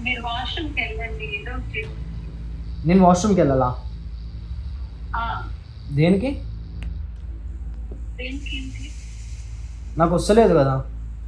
మీరు వాష్రూమ్కి వెళ్ళండి ఏదో ఒకటి. నేను వాష్రూమ్కి వెళ్ళాలా ఆ, దేనికి దేనికి ఏంటి? నాకు వస్తలేదు కదా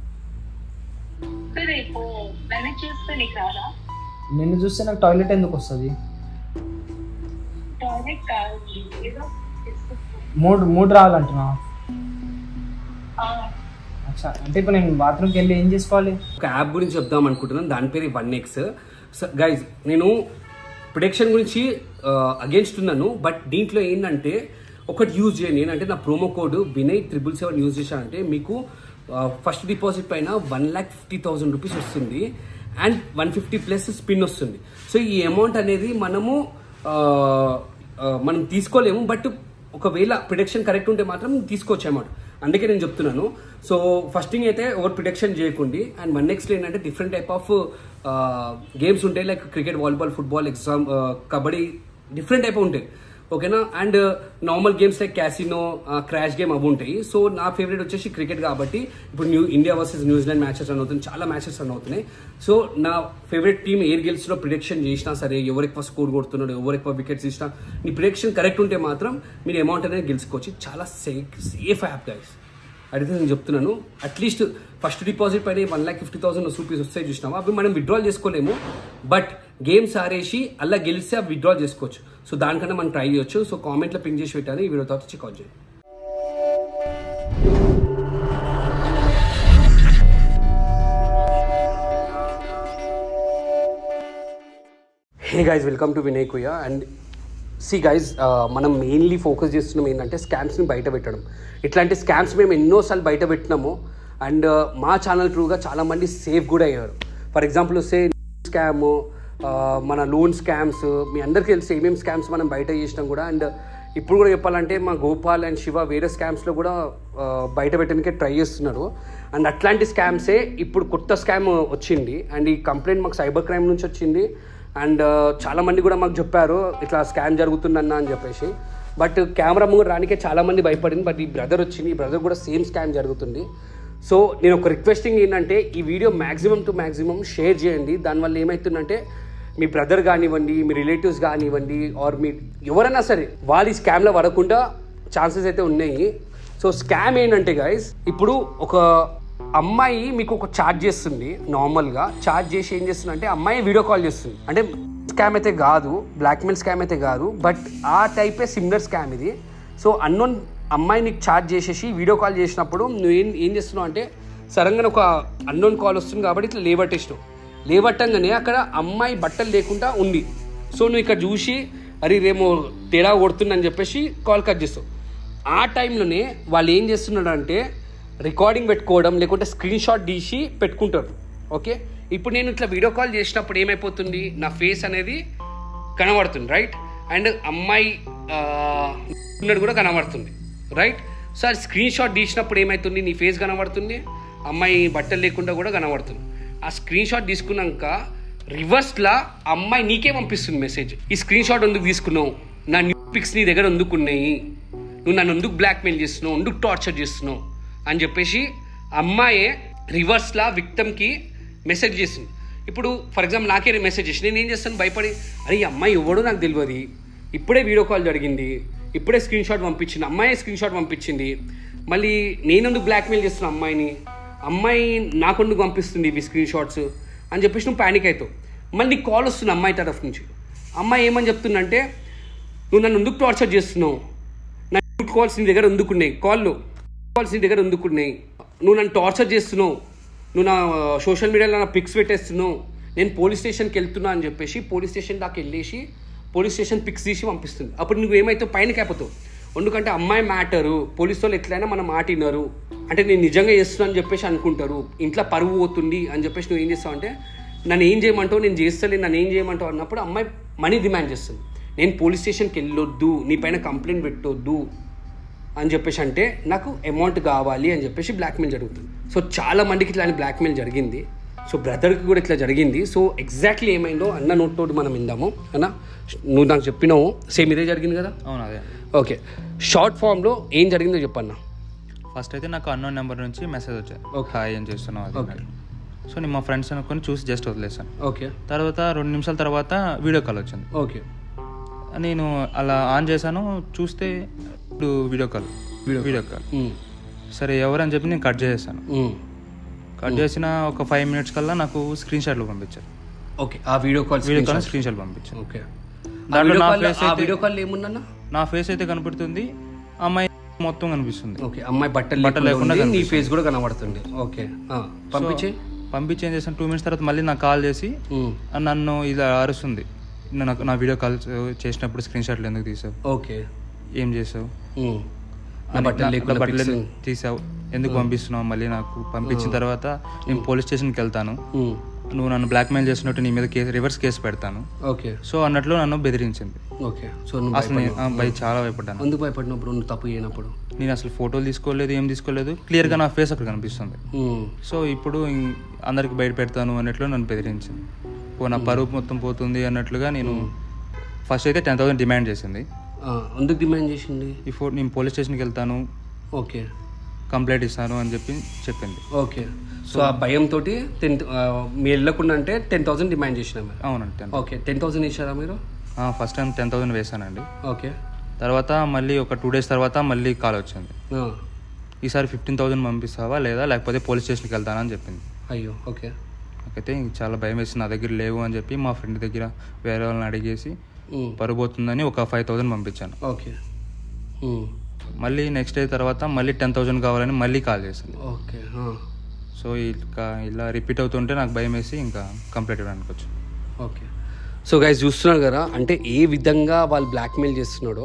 సో రేపు నన్ను చూస్తే నీకు రాదా నిన్ను చూస్తే నాకు టాయిలెట్ ఎందుకు వస్తుంది టాయిలెట్ కాదు ఏదో తీసుకొచ్చుకో. మూడు మూడు రావాలంటున్నా ఆ, అచ్చా అంటే ఇప్పుడు నేను బాత్రూమ్కి వెళ్ళి ఏం చేసుకోవాలి ఒక యాప్ గురించి చెప్దాం అనుకుంటున్నాను దాని పేరు వన్ ఎక్స్ గైజ్ నేను ప్రొడక్షన్ గురించి అగేన్స్ట్ ఉన్నాను బట్ దీంట్లో ఏంటంటే ఒకటి యూజ్ చేయండి ఏంటంటే నా promo code Vinay triple seven use చేశానంటే మీకు ఫస్ట్ డిపాజిట్ పైన one lakh fifty thousand rupees వస్తుంది and one fifty plus spin వస్తుంది సో ఈ అమౌంట్ అనేది మనము ఆ, ఆ, మనం తీసుకోలేము బట్ ఒకవేళ ప్రొడక్షన్ కరెక్ట్ ఉంటే మాత్రం తీసుకోవచ్చు అమౌంట్ అందుకే నేను చెప్తున్నాను సో ఫస్ట్ థింగ్ అయితే ఓవర్ ప్రొటెక్షన్ చేయకండి అండ్ వన్ నెక్స్ట్ ఏంటంటే డిఫరెంట్ టైప్ ఆఫ్ గేమ్స్ ఉంటాయి like cricket volleyball football exam kabaddi different type ఉంటాయి ఓకేనా and normal games like casino crash game అవి ఉంటాయి సో నా ఫేవరెట్ వచ్చేసి క్రికెట్ కాబట్టి ఇప్పుడు new India versus New Zealand matches run అవుతుంది చాలా మ్యాచెస్ రన్ అవుతున్నాయి సో నా ఫేవరెట్ టీమ్ ఎయిర్ గెల్స్లో ప్రిడిక్షన్ చేసినా సరే ఎవరు ఎక్కువ స్కోర్ కొడుతున్నాడు ఎవరు ఎక్కువ వికెట్స్ ఇచ్చినా నీ ప్రిడిక్షన్ కరెక్ట్ ఉంటే మాత్రం మీరు అమౌంట్ అనేది గెలుచుకోవచ్చు చాలా సేఫ్ సేఫ్ యాప్ గైస్ అడిగితే నేను చెప్తున్నాను అట్లీస్ట్ ఫస్ట్ డిపాజిట్ పైన one lakh fifty thousand rupees వస్తాయి చూసినాము అవి మనం విత్డ్రాల్ చేసుకోలేము బట్ గేమ్స్ ఆడేసి అలా గెలిస్తే అవి విత్డ్రాల్ చేసుకోవచ్చు సో దానికన్నా మనం ట్రై చేయొచ్చు సో కామెంట్లో పింక్ చేసి పెట్టాను ఈ వీడియో తర్వాత చెక్అవుట్ చేయండి hey guys welcome to Vinay కుయ్య అండ్ సి గైజ్ మనం మెయిన్లీ ఫోకస్ చేస్తున్నాం ఏంటంటే స్కామ్స్ని బయట పెట్టడం ఇట్లాంటి స్కామ్స్ మేము ఎన్నోసార్లు బయట పెట్టినాము అండ్ మా ఛానల్ త్రూగా చాలామంది సేఫ్ కూడా అయ్యారు ఫర్ ఎగ్జాంపుల్ వస్తే స్కామ్ మన లోన్ స్కామ్స్ మీ అందరికీ తెలిసి ఏమేమి స్కామ్స్ మనం బయట చేసినాం కూడా అండ్ ఇప్పుడు కూడా చెప్పాలంటే మా గోపాల్ అండ్ శివ వేరే స్కామ్స్లో కూడా ఆ, బయట పెట్టడానికే ట్రై చేస్తున్నారు అండ్ అట్లాంటి స్కామ్సే ఇప్పుడు కొత్త స్కామ్ వచ్చింది అండ్ ఈ కంప్లైంట్ మాకు సైబర్ క్రైమ్ నుంచి వచ్చింది అండ్ చాలా మంది కూడా మాకు చెప్పారు ఇట్లా స్కామ్ జరుగుతుందన్న అని చెప్పేసి బట్ కెమెరా ముందు రానికే చాలా మంది భయపడింది బట్ ఈ బ్రదర్ వచ్చింది ఈ బ్రదర్ కూడా సేమ్ స్కామ్ జరుగుతుంది సో నేను ఒక రిక్వెస్టింగ్ ఏంటంటే ఈ video maximum to maximum share చేయండి దానివల్ల ఏమవుతుందంటే మీ బ్రదర్ కానివ్వండి మీ రిలేటివ్స్ కానివ్వండి ఆర్ మీ ఎవరైనా సరే వాళ్ళు ఈ స్కామ్లో పడకుండా ఛాన్సెస్ అయితే ఉన్నాయి సో స్కామ్ ఏంటంటే గైస్ ఇప్పుడు ఒక అమ్మాయి మీకు ఒక చార్జ్ చేస్తుంది నార్మల్గా చార్జ్ చేసి ఏం చేస్తుంది అంటే అమ్మాయి వీడియో కాల్ చేస్తుంది అంటే స్కామ్ అయితే కాదు బ్లాక్మెయిల్ స్కామ్ అయితే కాదు బట్ ఆ టైపే సిమిలర్ స్కామ్ ఇది సో అన్నోన్ అమ్మాయి నీకు చార్జ్ చేసేసి వీడియో కాల్ చేసినప్పుడు నువ్వు ఏం ఏం చేస్తున్నావు అంటే సడన్గా ఒక అన్నోన్ కాల్ వస్తుంది కాబట్టి ఇట్లా లేవట్టేసినావు లేవట్టంగానే అక్కడ అమ్మాయి బట్టలు లేకుండా ఉంది సో నువ్వు ఇక్కడ చూసి అరే రేమో తేడా కొడుతుందని చెప్పేసి కాల్ కట్ చేస్తావు ఆ టైంలోనే వాళ్ళు ఏం చేస్తున్నారు అంటే రికార్డింగ్ పెట్టుకోవడం లేకుంటే స్క్రీన్ షాట్ తీసి పెట్టుకుంటారు ఓకే ఇప్పుడు నేను ఇట్లా వీడియో కాల్ చేసినప్పుడు ఏమైపోతుంది నా ఫేస్ అనేది కనబడుతుంది రైట్ అండ్ అమ్మాయి ఆ, ఉన్నది కూడా కనబడుతుంది రైట్ సో అది స్క్రీన్ షాట్ తీసినప్పుడు ఏమవుతుంది నీ ఫేస్ కనబడుతుంది అమ్మాయి బట్టలు లేకుండా కూడా కనబడుతుంది ఆ స్క్రీన్ షాట్ తీసుకున్నాక రివర్స్లా అమ్మాయి నీకే పంపిస్తుంది మెసేజ్ ఈ స్క్రీన్ షాట్ ఎందుకు తీసుకున్నావు నా న్యూ పిక్స్ నీ దగ్గర ఎందుకున్నాయి నువ్వు నన్ను ఎందుకు బ్లాక్మెయిల్ చేస్తున్నావు ఎందుకు టార్చర్ చేస్తున్నావు అని చెప్పేసి అమ్మాయే రివర్స్లా విక్టమ్కి మెసేజ్ చేస్తుంది ఇప్పుడు ఫర్ ఎగ్జాంపుల్ నాకే మెసేజ్ చేసి నేను ఏం చేస్తాను భయపడి అరే ఈ అమ్మాయి ఎవడో నాకు తెలియదు ఇప్పుడే వీడియో కాల్ జరిగింది ఇప్పుడే స్క్రీన్ షాట్ పంపించింది అమ్మాయి స్క్రీన్ షాట్ పంపించింది మళ్ళీ నేనెందుకు బ్లాక్మెయిల్ చేస్తున్నా అమ్మాయిని అమ్మాయి నాకెందుకు పంపిస్తుంది ఇవి స్క్రీన్ షాట్స్ అని చెప్పేసి నువ్వు ప్యానిక్ అవుతావు మళ్ళీ కాల్ వస్తుంది అమ్మాయి తరఫు నుంచి అమ్మాయి ఏమని చెప్తుందంటే నువ్వు నన్ను ఎందుకు టార్చర్ చేస్తున్నావు నా కాల్స్ నీ దగ్గర ఎందుకున్నాయి కాల్లో కాల్స్ నీ దగ్గర ఎందుకున్నాయి నువ్వు నన్ను టార్చర్ చేస్తున్నావు నువ్వు నా సోషల్ మీడియాలో నా పిక్స్ పెట్టేస్తున్నావు నేను పోలీస్ స్టేషన్కి వెళ్తున్నా అని చెప్పేసి పోలీస్ స్టేషన్ దాకా వెళ్ళేసి పోలీస్ స్టేషన్ పిక్స్ తీసి పంపిస్తుంది అప్పుడు నువ్వు ఏమైతే పైన కాకపోతావు ఎందుకంటే అమ్మాయి మ్యాటరు పోలీస్ వాళ్ళు ఎట్లయినా మనం మాటిన్నారు అంటే నేను నిజంగా చేస్తున్నా అని చెప్పేసి అనుకుంటారు ఇంట్లో పరువు పోతుంది అని చెప్పేసి నువ్వు ఏం చేస్తావు అంటే నన్ను ఏం చేయమంటావు నేను చేస్తలే నన్ను ఏం చేయమంటావు అన్నప్పుడు అమ్మాయి మనీ డిమాండ్ చేస్తుంది నేను పోలీస్ స్టేషన్కి వెళ్ళొద్దు నీ పైన కంప్లైంట్ పెట్టొద్దు అని చెప్పేసి అంటే నాకు అమౌంట్ కావాలి అని చెప్పేసి బ్లాక్మెయిల్ జరుగుతుంది సో చాలా మందికి ఇట్లాంటి బ్లాక్మెయిల్ జరిగింది సో బ్రదర్కి కూడా ఇట్లా జరిగింది సో ఎగ్జాక్ట్లీ ఏమైందో అన్న నోట్ తోటి మనం విందాము అన్న నువ్వు నాకు చెప్పినావు సేమ్ ఇదే జరిగింది కదా అవును అదే ఓకే షార్ట్ ఫామ్లో ఏం జరిగిందో చెప్పన్న ఫస్ట్ అయితే నాకు అన్నోన్ నెంబర్ నుంచి మెసేజ్ వచ్చాయి Okay. హాయ్ ఏం చేస్తున్నావు అది Okay. అన్నట్టు. సో నేను మా ఫ్రెండ్స్ అనుకొని చూసి జస్ట్ వదిలేసాను ఓకే తర్వాత రెండు నిమిషాల తర్వాత వీడియో కాల్ వచ్చింది ఓకే నేను అలా ఆన్ చేశాను చూస్తే ఇప్పుడు video call video call um, సరే ఎవరని చెప్పి నేను కట్ చేసేసాను ఉమ్. కట్ చేసిన ఒక ఫైవ్ మినిట్స్ కల్లా నాకు స్క్రీన్ షాట్లు పంపించారు ఓకే ఆ video call video call screenshot పంపించారు ఓకే ఆ దాంట్లో వీడియో నా కాల్ face ఆ అయితే- వీడియో కాల్ ఏముందన్న నా ఫేస్ అయితే కనపడుతుంది అమ్మాయి మొత్తం కనిపిస్తుంది ఓకే అమ్మాయి బట్టలు బట్టలు లేకుండా లేకుండా ఉంది, నీ ఫేస్ కూడా కనబడుతుంది ఓకే ఆ, పంపించే పంపించి ఏం చేశాను టూ మినిట్స్ తర్వాత మళ్ళీ నాకు కాల్ చేసి ఉమ్, నన్ను ఇలా అరుస్తుంది నాకు నా వీడియో కాల్ చేసినప్పుడు స్క్రీన్ షాట్లు ఎందుకు తీసావు ఓకే ఏం చేసావు ఉమ్. నా అని బట్టలు నా- లేకుండా నా బట్టలు pics. ఎందుకు తీసావు ఎందుకు పంపిస్తున్నావు మళ్ళీ నాకు పంపించిన తర్వాత నేను పోలీస్ స్టేషన్కి వెళ్తాను ఉమ్, నువ్వు నన్ను బ్లాక్మెయిల్ చేసినట్టు నీ మీద కేసు రివర్స్ కేసు పెడతాను ఓకే సో అన్నట్లు నన్ను బెదిరించింది ఓకే సో నువ్వు అసలు నేను ఆ, భయ చాలా భయపడ్డాను ఎందుకు భయపడినప్పుడు నువ్వు తప్పు చేయనప్పుడు నేను అసలు ఫోటోలు తీసుకోలేదు ఏం తీసుకోలేదు క్లియర్గా నా ఫేస్ అక్కడ కనిపిస్తుంది ఉమ్, సో ఇప్పుడు ఇం- అందరికి బయట పెడతాను అన్నట్లు నన్ను బెదిరించింది ఓ నా పరువు మొత్తం పోతుంది అన్నట్లుగా నేను ఫస్ట్ అయితే టెన్ థౌసండ్ డిమాండ్ చేసింది ఆ, ఎందుకు డిమాండ్ చేసింది ఈ ఫో నేను పోలీస్ స్టేషన్కి వెళ్తాను ఓకే కంప్లైంట్ ఇస్తాను అని చెప్పి చెప్పింది ఓకే సో ఆ భయంతో టెన్ మీరు వెళ్ళకుండా అంటే టెన్ థౌసండ్ డిమాండ్ చేసినా మీరు అవునండి టెన్ ఓకే టెన్ థౌసండ్ ఇచ్చారా మీరు ఫస్ట్ టైం టెన్ థౌసండ్ వేసానండి ఓకే తర్వాత మళ్ళీ ఒక టూ డేస్ తర్వాత మళ్ళీ కాల్ వచ్చింది ఆ, ఈసారి ఫిఫ్టీన్ థౌసండ్ పంపిస్తావా లేదా లేకపోతే పోలీస్ స్టేషన్కి వెళ్తానా అని చెప్పింది అయ్యో ఓకే నాకైతే ఇంక చాలా భయం వేసి నా దగ్గర లేవు అని చెప్పి మా ఫ్రెండ్ దగ్గర వేరే వాళ్ళని అడిగేసి ఉమ్, పరుపోతుందని ఒక ఫైవ్ థౌసండ్ పంపించాను ఓకే ఉమ్, మళ్ళీ నెక్స్ట్ డే తర్వాత మళ్ళీ టెన్ థౌసండ్ కావాలని మళ్ళీ కాల్ చేసింది ఓకే ఆ, సో ఇంకా ఇలా రిపీట్ అవుతుంటే నాకు భయం వేసి ఇంకా కంప్లీట్ ఇవ్వడానికి వచ్చి ఓకే సో గైస్ చూస్తున్నారు కదా అంటే ఏ విధంగా వాళ్ళు బ్లాక్మెయిల్ చేస్తున్నాడో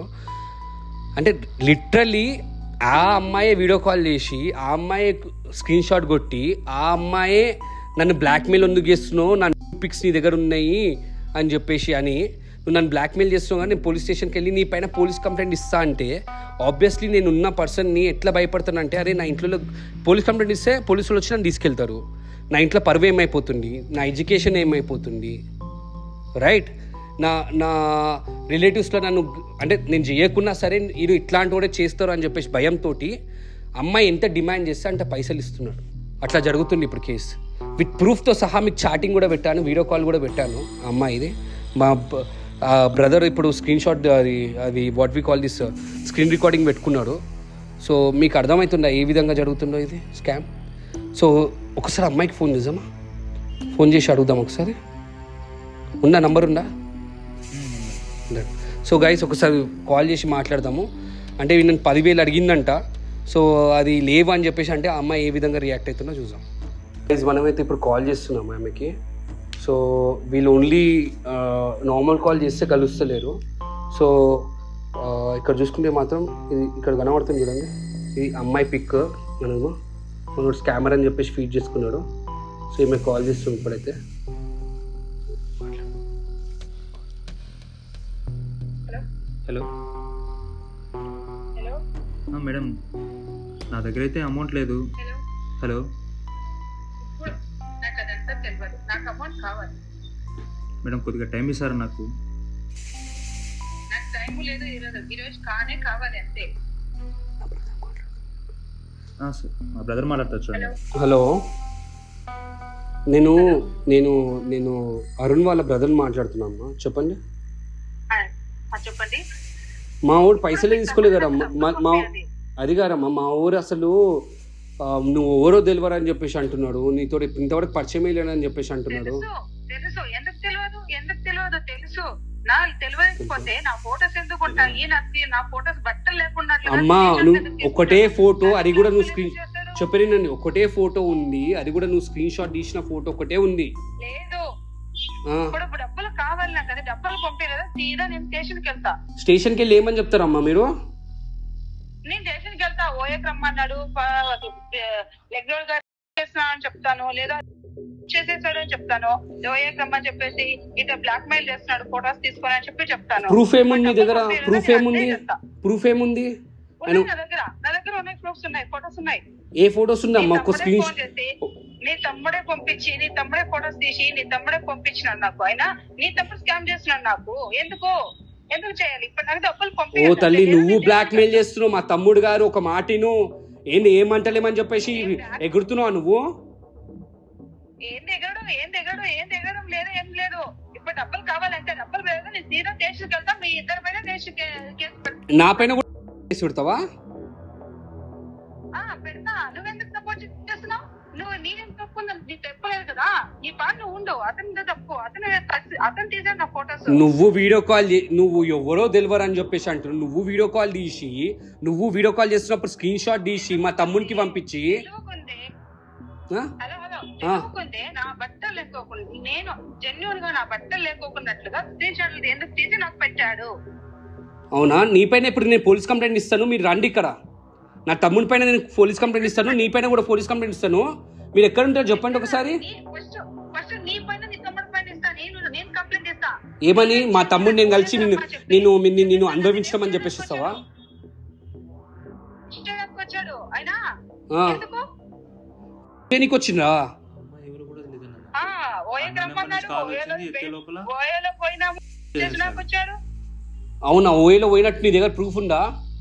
అంటే లిటరలీ ఆ అమ్మాయి వీడియో కాల్ చేసి ఆ అమ్మాయి స్క్రీన్ షాట్ కొట్టి ఆ అమ్మాయే నన్ను బ్లాక్మెయిల్ ఎందుకు చేస్తున్నావు నా పిక్స్ నీ దగ్గర ఉన్నాయి అని చెప్పేసి అని నువ్వు నన్ను బ్లాక్మెయిల్ చేస్తున్నావు కానీ నేను పోలీస్ స్టేషన్కి వెళ్ళి నీ పైన పోలీస్ కంప్లైంట్ ఇస్తా అంటే ఆబ్వియస్లీ నేను ఉన్న పర్సన్ని ఎట్లా భయపడతానంటే అరే నా ఇంట్లో పోలీస్ కంప్లైంట్ ఇస్తే పోలీసులు వచ్చి నన్ను తీసుకెళ్తారు నా ఇంట్లో పరువు ఏమైపోతుంది నా ఎడ్యుకేషన్ ఏమైపోతుంది రైట్ నా నా రిలేటివ్స్లో నన్ను అంటే నేను చేయకున్నా సరే వీరు ఇట్లాంటి కూడా చేస్తారు అని చెప్పేసి భయంతో అమ్మాయి ఎంత డిమాండ్ చేస్తే అంత పైసలు ఇస్తున్నాడు అట్లా జరుగుతుంది ఇప్పుడు కేసు విత్ ప్రూఫ్తో సహా మీకు చాటింగ్ కూడా పెట్టాను వీడియో కాల్ కూడా పెట్టాను ఆ అమ్మాయిది మా బ్రదర్ ఇప్పుడు స్క్రీన్ షాట్ అది అది what we call this screen recording పెట్టుకున్నాడు సో మీకు అర్థమవుతుందా ఏ విధంగా జరుగుతుందో ఇది స్కామ్ సో ఒకసారి అమ్మాయికి ఫోన్ చేద్దామా ఫోన్ చేసి అడుగుదాం ఒకసారి ఉందా నంబర్ ఉందా సో గైస్ ఒకసారి కాల్ చేసి మాట్లాడదాము అంటే నేను పదివేలు అడిగిందంట సో అది లేవు అని చెప్పేసి అంటే ఆ అమ్మాయి ఏ విధంగా రియాక్ట్ అవుతుందో చూద్దాం గైస్ మనమైతే ఇప్పుడు కాల్ చేస్తున్నాం ఆమెకి సో వీళ్ళు ఓన్లీ నార్మల్ కాల్ చేస్తే కలుస్తలేరు సో ఆ, ఇక్కడ చూసుకుంటే మాత్రం ఇది ఇక్కడ కనబడుతుంది చూడండి ఇది అమ్మాయి పిక్ మనము మనోడు స్కామర్ అని చెప్పేసి ఫీడ్ చేసుకున్నాడు సో ఈమె కాల్ చేస్తుంది ఇప్పుడైతే హలో హలో మేడం నా దగ్గర అయితే అమౌంట్ లేదు హలో హలో ఇప్పుడు నాకు అదంతా తెలియదు నాకు అమౌంట్ కావాలి మేడం కొద్దిగా టైం ఇస్తారా నాకు నాకు టైం లేదు ఈరోజు ఈరోజు కానే కావాలి అంతే ఆ, సార్ మా బ్రదర్ మాట్లాడతారు చూడండి హలో నేను నేను నేను అరుణ్ వాళ్ళ బ్రదర్ మాట్లాడుతున్నామ్మా చెప్పండి ఆ, ఆ, చెప్పండి మా ఊరు పైసలే తీసుకోలేదు కదమ్మా మా మా అది కాదమ్మా మా ఊరు అసలు ఆ, నువ్వు ఎవరో తెలియరు అని చెప్పేసి అంటున్నాడు నీతో ఇంతవరకు పరిచయం లేదని చెప్పేసి అంటున్నాడు తెలుసు తెలుసు ఎందుకు తెలియదు ఎందుకు తెలియదు తెలుసు నా తెలియకపోతే నా ఫోటోస్ ఎందుకు ఉంటాయి నా నా ఫోటోస్ బట్టలు లేకుండా అట్లా అమ్మా t-shirts నువ్వు ఎందుకు ఒకటే తీసుకుంటావు? ఫోటో అది కూడా నువ్వు ఎందుకు స్క్రీన్ చేస్తారు? చెప్పేనండి ఒకటే ఫోటో ఉంది అది కూడా నువ్వు స్క్రీన్ షాట్ తీసిన ఫోటో ఒకటే ఉంది లేదు ఆ, ఇప్పుడు డబ్బులు కావాలి నాకు అది డబ్బులు పంపించలేదా సీదా నేను స్టేషన్కి వెళ్తా స్టేషన్కి వెళ్ళి ఏమని చెప్తారమ్మా మీరు నేను స్టేషన్కి వెళ్తా ఓఎక్ రమ్మన్నాడు లెగ్రోల్ గారు చేస్తున్నా అని చెప్తాను లేదా చేసేసాడు అని చెప్తాను ఓఎక్ రమ్మని చెప్పేసి ఇట్లా బ్లాక్ మెయిల్ చేస్తున్నాడు ఫోటోస్ తీసుకొని అని చెప్పి చెప్తాను ప్రూఫ్ ఏముంది మీ దగ్గర డబ్బులు ప్రూఫ్ పంపించలేదా? ఏముంది నేను చేస్తా. ప్రూఫ్ ఏముంది ఉన్నాయి నా దగ్గర నా దగ్గర ఉన్నాయి ప్రూఫ్స్ ఉన్నాయి ఫోటోస్ ఉన్నాయి ఏ ఫొటోస్ ఉందమ్మా నీ ఒక తమ్ముడే స్క్రీన్ ఫోన్ చేసి నీ తమ్ముడే పంపించి నీ తమ్ముడే ఫోటోస్ తీసి నీ తమ్ముడే పంపించినాడు నాకు అయినా నీ తమ్ముడు స్కామ్ చేస్తున్నాడు నాకు ఎందుకు ఎందుకు చేయాలి ఇప్పుడు నాకు డబ్బులు ఓ పంపించాలి తల్లి నువ్వు బ్లాక్ మెయిల్ చేస్తున్నావు మా తమ్ముడు గారు ఒక మాటిను ఏంది ఏమంటలేమని చెప్పేసి ఎగురుతున్నావు నువ్వు ఏం దిగడం ఏం దిగడం ఏం దిగడం లేదు ఏం లేదు ఇప్పుడు డబ్బులు కావాలంటే డబ్బులు లేదు నేను సీదా స్టేషన్కి వెళ్తా మీ ఇద్దరి పైన స్టేషన్ కేసు పెడతా నా పైన కూడా కేసు పెడతావా ఆ, పెడతా నువ్వెందుకు సపోర్ట్ చేస్తున్నావు నువ్వు నేనేం తప్పుకుందా నీ తప్పలేదు కదా నీ పాట నువ్వు ఉండవు అతని తప్పు అతను అతను తీసాను నా ఫొటోస్ నువ్వు వీడియో కాల్ చే- నువ్వు ఎవరో తెలియరు అని చెప్పేసి అంటున్నావు నువ్వు వీడియో కాల్ తీసి నువ్వు వీడియో కాల్ చేస్తున్నప్పుడు స్క్రీన్ షాట్ తీసి మా తమ్మునికి పంపించి తెలుగుకుంది ఆ? హలో హలో తెలుగుకుంది నా బట్టలు లేకోకుండా నేను జెన్యున్ గా నా బట్టలు లేకోకున్నట్లుగా స్క్రీన్ షాట్లు ఎందుకు తీసి నాకు పెట్టాడు అవునా నీ పైన ఇప్పుడు నేను పోలీస్ కంప్లైంట్ ఇస్తాను మీరు రండి ఇక్కడ నా తమ్ముని పైన నేను పోలీస్ కంప్లైంట్ ఇస్తాను నీ పైన కూడా పోలీస్ కంప్లైంట్ ఇస్తాను మీరు ఎక్కడ ఉంటారో చెప్పండి ఒకసారి ఫస్ట్ ఫస్ట్ నీ పైన నీ తమ్ముడి పైన ఇస్తా నేను నేను కంప్లైంట్ ఇస్తా ఏమని మా తమ్ముడు నేను కలిసి నిన్ను నేను నిన్ను నిన్ను అనుభవించడం అని చెప్పేసి ఇస్తావా ఇష్టం వచ్చాడు అయినా ఆ. ఎందుకు దేనికి వచ్చిందా ఎవరు కూడా తెలియదు అన్న. ఆ ఓయకి అన్న నెంబర్ నుంచి రమ్మన్నాడు కాల్ ఓయలో వచ్చింది, ఎత్తే లోపల ఓయలో పోయినాము స్టేషన్కి వచ్చాడు అవునా ఓయేలో పోయినట్టు నీ దగ్గర ప్రూఫ్ ఉందా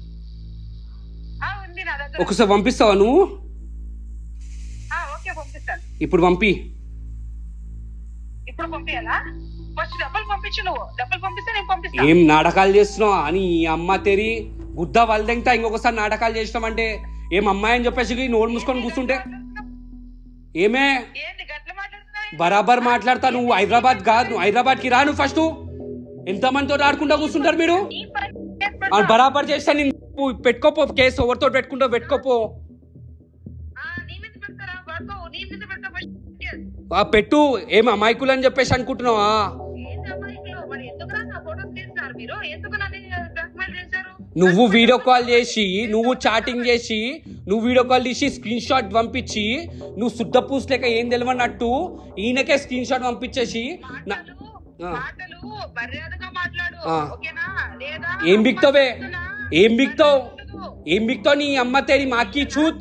ఆ ఉంది నా దగ్గర ఒకసారి పంపిస్తావా నువ్వు ఆ ఓకే పంపిస్తాను ఇప్పుడు పంపి ఇప్పుడు పంపించాలా ఫస్ట్ డబ్బులు పంపించు నువ్వు డబ్బులు పంపిస్తే నేను పంపిస్తాను ఏం నాటకాలు చేస్తున్నావు అని ఈ అమ్మ తెరి గుద్ద వల్దెంగతా ఇంకొకసారి నాటకాలు చేసినామంటే ఏం అమ్మాయి అని చెప్పేసి నోరు మూసుకొని కూర్చుంటే ఏమే ఏంటి గట్ల మాట్లాడుతున్నావు బరాబర్ మాట్లాడతా నువ్వు హైదరాబాద్ కాదు నువ్వు హైదరాబాద్కి రా నువ్వు ఫస్ట్ ఎంతమందితో ఆడుకుంటా కూర్చుంటారు మీరు నీ పని చేసి ఆ, పెడతా. బరాబర్ చేస్తా నేను పెట్టుకోపో కేసు ఎవరితో పెట్టుకుంటావు పెట్టుకోపో ఆ, నీ మీద పెడతారా వాడుకో నీ మీద పెడతా ఫస్ట్ Yes. ఆ, పెట్టు ఏం అమాయకులు అని చెప్పేసి అనుకుంటున్నావా ఏంటి అమ్మాయిలు మరి ఎందుకు నా ఫోటోస్ తీస్తారు మీరు ఎందుకు నన్ను బ్లాక్మెయిల్ చేశారు నువ్వు వీడియో కాల్ చేసి నువ్వు చాటింగ్ చేసి నువ్వు వీడియో కాల్ తీసి స్క్రీన్ షాట్ పంపించి నువ్వు శుద్ధ పూసలేక ఏం తెలియనట్టు ఈయనకే స్క్రీన్ షాట్ పంపించేసి నా- మాటలు ఆ. మాటలు మర్యాదగా మాట్లాడు ఆ. ఓకేనా లేదా ఏం బిక్తావే చెప్తున్నా. ఏం బిక్తావు ఉండదు. ఏం బిక్తావు నీ అమ్మ తేరి మాకి చూత్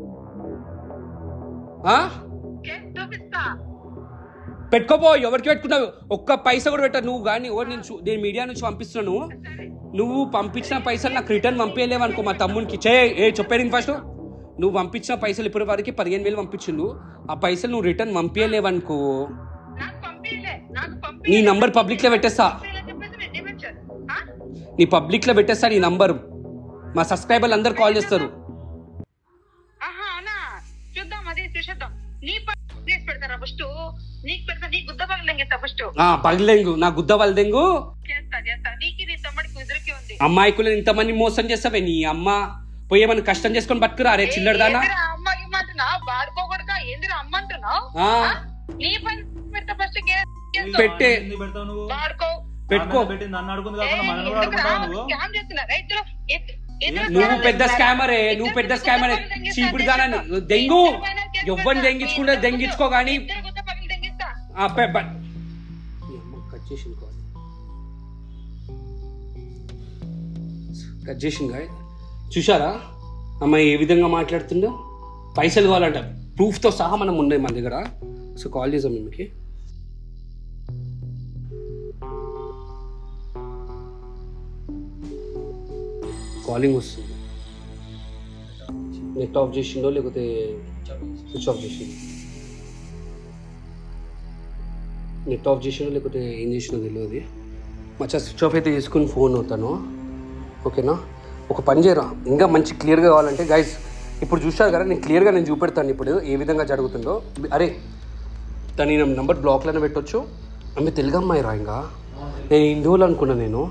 ఆ? ఓకే, చూపిస్తా పెట్టుకోపో ఎవరికి పెట్టుకున్నావు ఒక్క పైసా కూడా పెట్ట నువ్వు కానీ ఎవరు నేను చూ- నేను మీడియా నుంచి పంపిస్తున్నాను సరే నువ్వు పంపించిన పైసలు నాకు రిటర్న్ పంపించలేవు అనుకో మా తమ్మునికి చే ఏ చెప్పేది ఫస్ట్ నువ్వు పంపించిన పైసలు ఇప్పటి వరకు పదిహేను వేలు పంపించిండు ఆ పైసలు నువ్వు రిటర్న్ పంపించలేవు అనుకో నాకు పంపించలే నాకు నీ పంపించలే. నంబర్ పబ్లిక్ లో పెట్టేస్తా పంపించలే చెప్పేసి నేను డిమాండ్ చేశాను. ఆ? నీ పబ్లిక్ లో పెట్టేస్తా నీ నంబర్ మా సబ్స్క్రైబర్లు అందరు కాల్ చేస్తారు ఆహా అవునా చూద్దాం అది చూసేద్దాం నీ పని చేసి పెడతారా ఫస్ట్ నీకు పెడతా నీ గుద్ద పగలంగిస్తా ఫస్ట్ ఆ పగిలేంగు నా గుద్ద వల్దెంగు చేస్తా చేస్తా నీకు నీ తమ్ముడికి ఎదురుకి ఉంది అమ్మాయికులను ఇంతమంది మోసం చేస్తావే నీ అమ్మ పోయి ఏమైనా కష్టం చేసుకొని బతుకురా అరే చిల్లరదానా ఏందిరా అమ్మ ఇమ్మంటున్నావు బాడుకోకూడక ఏందిరా అమ్మ అంటున్నావు ఆ, నీ పని పెడతా ఫస్ట్ పెట్టే ఎందుకు పెడతావు నువ్వు బాడుకో పెట్టుకో ఆమె పెట్టింది నన్ను అడుగుంది కాకుండా మనల్ని కూడా అడుగుతావు నువ్వు స్కామ్ చేస్తున్నారా ఇద్దరు ఇద్దరు- ఇద్దరు నువ్వు scam పెద్ద చేస్తున్నారా? స్కామరే ఇద్దరు నువ్వు పెద్ద గుద్ద స్కామరే పగలు దెంగిస్తా, చీపుడు చేస్తా. దానా దెంగు ఇద్దరు పైన కేసు ఎవ్వరిని పెడతా. దెంగించుకుంటే ఇద్దరు దెంగించుకో కానీ ఇద్దరు గుద్ద పగలు దెంగిస్తా ఆ, పె- బ- ఈ అమ్మ కట్ చేసింది కాల్. కట్ చేసింది కాదు. చూశారా అమ్మాయి ఏ విధంగా మాట్లాడుతుందో పైసలు కావాలంట ప్రూఫ్తో సహా మనం ఉన్నాయి మన దగ్గర సో కాల్ చేసాం మీకు కాలింగ్ వస్తుంది నెట్ ఆఫ్ చేసిండో లేకపోతే స్విచ్ ఆఫ్ చేసిండో నెట్ ఆఫ్ చేసినా లేకపోతే ఏం చేసినా తెలియదు మచ్చా స్విచ్ ఆఫ్ అయితే చేసుకుని ఫోన్ అవుతాను ఓకేనా ఒక పని చేయరా ఇంకా మంచి క్లియర్గా కావాలంటే గైస్ ఇప్పుడు చూశారు కదా నేను క్లియర్గా నేను చూపెడతాను ఇప్పుడు ఏ విధంగా జరుగుతుందో అరే తను నా నంబర్ బ్లాక్లోనే పెట్టొచ్చు ఆమె తెలుగు అమ్మాయి రా ఇంకా నేను హిందువులు అనుకున్నా నేను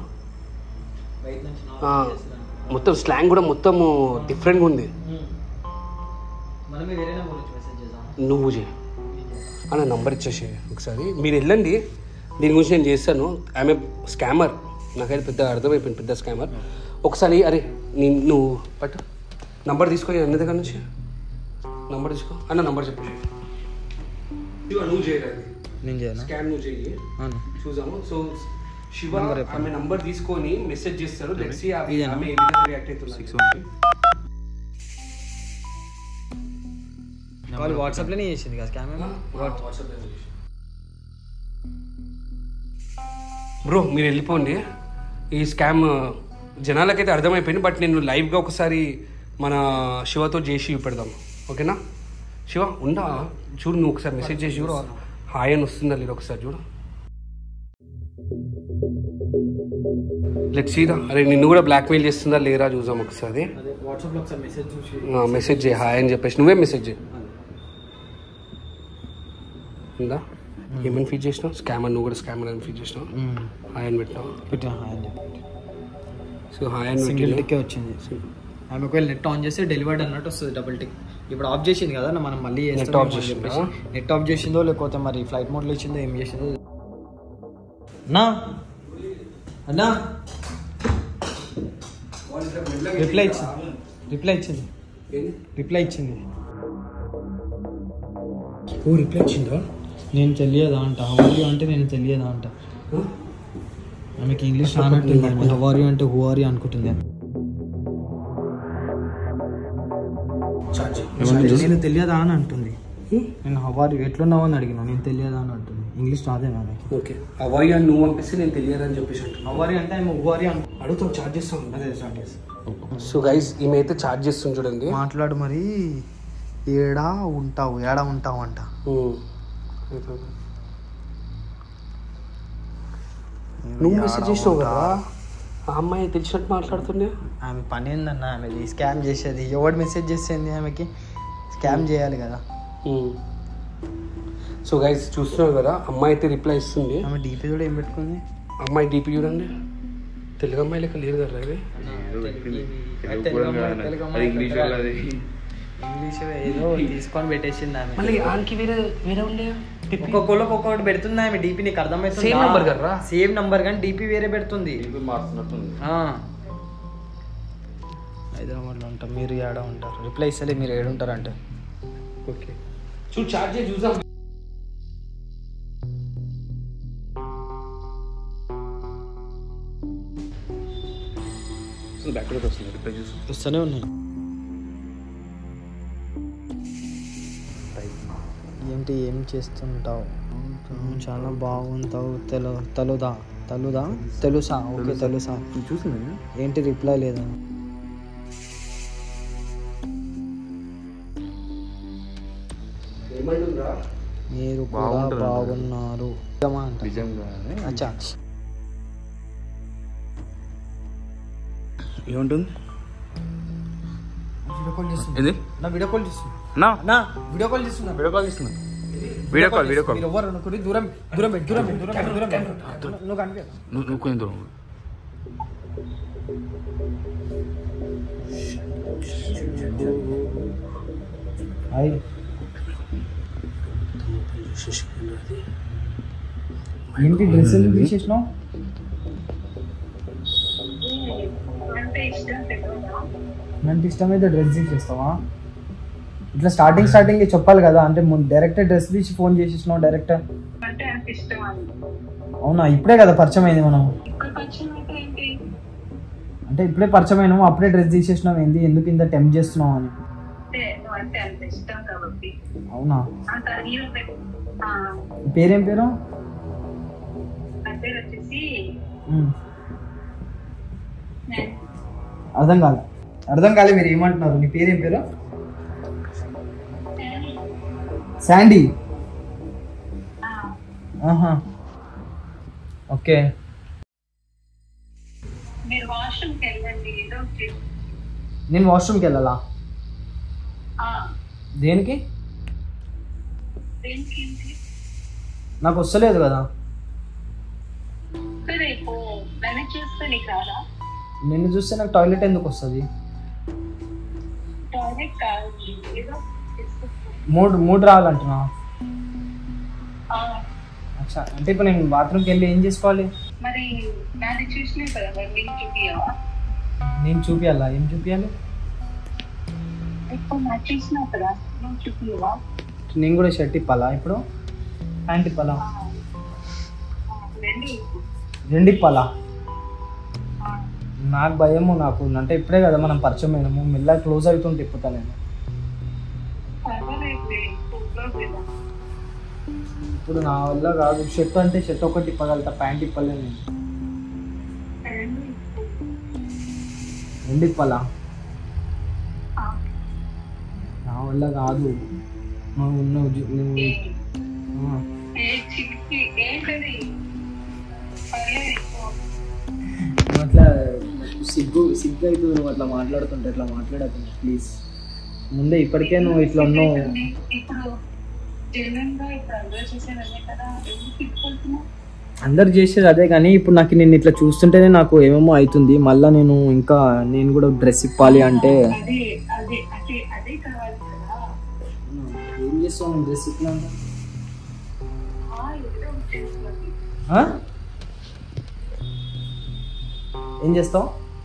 ఆ, మొత్తం స్లాంగ్ కూడా మొత్తం డిఫరెంట్గా ఉంది మనమే వేరే నెంబర్ నుంచి మెసేజ్ చేద్దాం నువ్వు చేయి అన్న నంబర్ ఇచ్చేసి ఒకసారి మీరు వెళ్ళండి దీని గురించి నేను చేస్తాను ఆమె స్కామర్ నాకైతే పెద్ద అర్థమైపోయింది పెద్ద స్కామర్ ఒకసారి అరే నేను నువ్వు పట్టు నంబర్ తీసుకో అన్న దగ్గర నుంచి నంబర్ తీసుకో అన్న నంబర్ చెప్పు శివ నువ్వు చేయలేదు నేను చేయనా స్కామ్ నువ్వు చేయి అవును చూసాము సో శివ Number చెప్పండి. ఆమె నంబర్ తీసుకొని మెసేజ్ చేస్తారు లెట్స్ ఇదేనా? ఆమె ఏ విధంగా రియాక్ట్ అవుతుంది వాళ్ళు వాట్సాప్లోనే చేసింది కదా స్కామ్ బ్రో మీరు వెళ్ళిపోండి ఈ స్కామ్ జనాలకైతే అర్థమైపోయింది బట్ నేను లైవ్గా ఒకసారి మన శివతో చేసి పెడదాం ఓకేనా శివ ఉండా చూడు నువ్వు ఒకసారి మెసేజ్ చేసి చూడు హాయ్ అని వస్తుందా లేదు ఒకసారి చూడు లెట్ సీదా అరే నిన్ను కూడా బ్లాక్మెయిల్ చేస్తుందా లేరా చూసాం ఒకసారి అదే వాట్సాప్లో ఒకసారి మెసేజ్ చూసి మెసేజ్ చేయి హాయ్ అని చెప్పేసి నువ్వే మెసేజ్ చేయి ఉందా ఏమని ఫీడ్ చేసినావు స్కామర్ నువ్వు కూడా స్కామర్ అని ఫీడ్ చేసినావు హాయ్ అని పెట్టినావు పెట్టా హాయ్ అని చెప్పి సో హాయ్ అని సింగిల్ పెట్టి టిక్కే వచ్చింది ఆమె ఒకవేళ నెట్ ఆన్ చేస్తే డెలివర్డ్ అన్నట్టు వస్తుంది డబుల్ టిక్ ఇప్పుడు ఆఫ్ చేసింది కదా మనం మళ్ళీ Net off చేసిందా? నెట్ ఆఫ్ చేసిందో లేకపోతే మరి ఫ్లైట్ మోడ్లో ఇచ్చిందో ఏం చేసిందో అన్నా అన్నా రిప్లై ఇచ్చింది రిప్లై ఇచ్చింది రిప్లై ఇచ్చింది ఓ రిప్లై ఇచ్చిందా నేను తెలియదా అంట హవారియు అంటే నేను తెలియదా అంట ఆమెకి ఇంగ్లీష్ రానట్టుంది ఆమె హవారియు అంటే హువారియు అనుకుంటుంది నేను తెలియదా అని అంటుంది నేను హవారియు ఎట్లున్నావు అని అడిగినా నేను తెలియదా అని అంటుంది ఇంగ్లీష్ రాదే ఆమెకి ఓకే అవాయి అని నువ్వు పంపిస్తే నేను తెలియదని చెప్పేసి అంటున్నా హవారియు అంటే ఆమె హువారియు అను అడుగుతావు చార్జ్ చేస్తాం అదే స్టార్ట్ చేసి సో గైస్ ఈమె అయితే చార్జ్ చేస్తుంది చూడండి మాట్లాడు మరి ఏడా ఉంటావు ఏడా ఉంటావు అంట ఉమ్. నువ్వు మెసేజ్ చేసినావు కదా ఆ అమ్మాయి తెలిసినట్టు మాట్లాడుతుండే ఆమె పని ఏందన్న ఆమెది స్కామ్ చేసేది ఎవడు మెసేజ్ చేసేది ఆమెకి స్కామ్ చేయాలి కదా సో గైస్ చూస్తున్నావు కదా అమ్మాయి అయితే రిప్లై ఇస్తుంది ఆమె డీపీ కూడా ఏం పెట్టుకుంది అమ్మాయి డీపీ చూడండి తెలుగు అమ్మాయి లెక్క లేదు కదా ఇది ఇంగ్లీష్ ఏదో తీసుకొని పెట్టేసింది ఆమె మళ్ళీ ఆనికి వేరే వేరే ఉండే ఒక్కొక్కళ్ళకి ఒక్కొక్కటి పెడుతుంది ఆమె డీపీ నీకు అర్థమవుతుంది Same number కదరా? సేమ్ నంబర్ కానీ డీపీ వేరే పెడుతుంది ఆ. హైదరాబాద్లో ఉంటాం మీరు ఏడ ఉంటారు రిప్లై ఇస్తలే మీరు ఏడుంటారు అంటే ఓకే చూడు చార్జ్ చేసి చూద్దాం బ్యాక్లోకి వస్తుంది రిప్లై చూసి వస్తూనే ఉన్నాయి ఏంటి ఏం చేస్తుంటావు చాలా బాగుంటావు తెలు తలుదా తలుదా తెలుసా ఓకే తెలుసా చూసింది ఏంటి రిప్లై లేదా ఏమంటుందా మీరు కూడా బాగున్నారు నిజమా అంట. అచ్చా ఏముంటుంది వీడియో కాల్ చేస్తున్నా ఏంది నా వీడియో కాల్ చేస్తున్నా నా నా వీడియో కాల్ చేస్తున్నా వీడియో కాల్ చేస్తున్నా వీడియో కాల్ వీడియో కాల్ మీరు ఎవరు అనుకుని దూరం దూరం పెట్టు, దూరం పెట్టు, దూరం పెట్టు, దూరం పెట్టు. నువ్వు కనిపించదు నువ్వు నువ్వు కొంచెం దూరం హాయ్ ఏంటి డ్రెస్ ఎందుకు తీసేసినావు అంటే ఇష్టం తెలియదా నాకు ఇష్టమైతే డ్రెస్ తీసేస్తావా ఇట్లా స్టార్టింగ్ స్టార్టింగ్ చెప్పాలి కదా అంటే ముందు డైరెక్ట్ డ్రెస్ తీసి ఫోన్ చేసేసినావు డైరెక్ట్ అంటే అంత ఇష్టం అని అవునా ఇప్పుడే కదా పరిచయం అయింది మనం ఇక్కడ పరిచయం అయితే ఏంటి అంటే ఇప్పుడే పరిచయం అయినాము అప్పుడే డ్రెస్ తీసేసినావు ఏంది ఎందుకు ఇంత టెంప్ చేస్తున్నావు అని అంటే నువ్వు అంటే అంత ఇష్టం కాబట్టి అవునా అంత హీరో నీ పేరేం పేరు నా పేరు వచ్చేసి ఉమ్. నేను అర్థం కాలే అర్థం కాలే మీరు ఏమంటున్నారు నీ పేరేం పేరు శాండీ ఆహా ఓకే మీరు వాష్రూమ్కి వెళ్ళండి ఏదో ఒకటి. నేను వాష్రూమ్కి వెళ్ళాలా ఆ, దేనికి దేనికి ఏంటి? నాకు వస్తలేదు కదా సరే రేపు నన్ను చూస్తే నీకు రాదా నిన్ను చూస్తే నాకు టాయిలెట్ ఎందుకు వస్తుంది టాయిలెట్ కాదు ఏదో తీసుకొచ్చి. మూడు మూడు రావాలంటున్నా ఆ, అచ్చా అంటే ఇప్పుడు నేను బాత్రూమ్కి వెళ్ళి ఏం చేసుకోవాలి మరి నాది చూసినా కదా మరి నీకు చూపియవా నేను చూపించాలా ఏం చూపించాలి ఇప్పుడు నాకు చూసినావు కదా నువ్వు చూపియవా నేను కూడా షర్ట్ ఇప్పాలా ఇప్పుడు ప్యాంట్ ఇప్పాలా ఆ, ఆ, రండి రెండు ఇప్పాలా ఆ, నాకు భయము నాకు అంటే ఇప్పుడే కదా మనం పరిచయం అయినాము మెల్ల క్లోజ్ అవుతుంటే ఇప్పుతా నేను పర్వాలేదులే, ఫోటోస్ కదా. ఇప్పుడు నా వల్ల కాదు షర్ట్ అంటే షర్ట్ ఒకటి ఇప్పగలుగుతా ప్యాంట్ ఇప్పలేను నేను రండి. రెండు ఇప్పాలా ఆ, నా వల్ల కాదు ఆ, ఉన్నావు జు- నువ్వు ఆ, ఏ చిక్కి ఏంటది పర్లేదు నువ్వు అట్లా సిగ్గు సిగ్గు అవుతుంది నువ్వు అట్లా మాట్లాడుతుంటే అట్లా మాట్లాడకు ప్లీజ్ ముందే ఇప్పటికే నువ్వు ఇట్లా ఉన్నావు ఇప్పుడు జనరల్ గా ఇప్పుడు అందరూ చేసేది అదే కదా ఎందుకు తిప్పుకుంటున్నావు అందరు చేసేది అదే కానీ ఇప్పుడు నాకు నేను ఇట్లా చూస్తుంటేనే నాకు ఏమేమో అవుతుంది మళ్ళీ నేను ఇంకా నేను కూడా డ్రెస్ ఇప్పాలి అంటే అదే అదే అదే అదే కావాలి కదా ఏం చేస్తావు డ్రెస్ ఇట్లా ఆ, ఏదో ఒకటి చేసుకోవాలి. ఏం చేస్తావు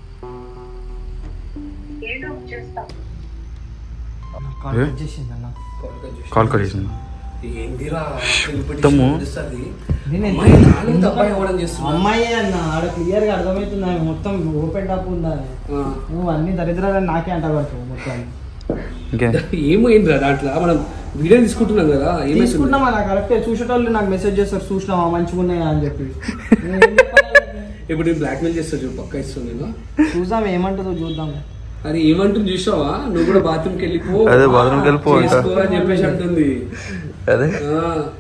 ఏదో ఒకటి చేస్తాం చేసిందన్న కాల్ కట్ చేసింది ఏందిరా మొత్తము అమ్మాయి నాలుగు అబ్బాయి అవ్వడం చేస్తున్నా అమ్మాయి అన్న ఆడ క్లియర్ గా అర్థమవుతుంది ఆమె మొత్తం ఓపెన్ టాప్ ఉందా ఆ. నువ్వు అన్ని దరిద్రాలని నాకే అంటబడతావు మొత్తం ఇంకే ఏమైందిరా దాంట్లో మనం వీడియో తీసుకుంటున్నాం కదా ఏమేస్తుంది తీసుకుంటున్నామా నాకు కరెక్టే చూసేటోళ్ళు నాకు మెసేజ్ చేస్తారు చూసినావా మంచిగా ఉన్నాయా అని చెప్పి నేను ఏం చెప్పాలి? ఇప్పుడు నేను బ్లాక్మెయిల్ చేస్తా చూడు పక్క ఇస్తాను నేను చూద్దాం ఏమంటుందో చూద్దాం అరే ఏమంటుంది చూసావా నువ్వు కూడా బాత్రూమ్కి వెళ్ళిపో అదే bathroom కి వెళ్ళిపో అంట. చేసుకో అని చెప్పేసి అంటుంది అదే ఆ,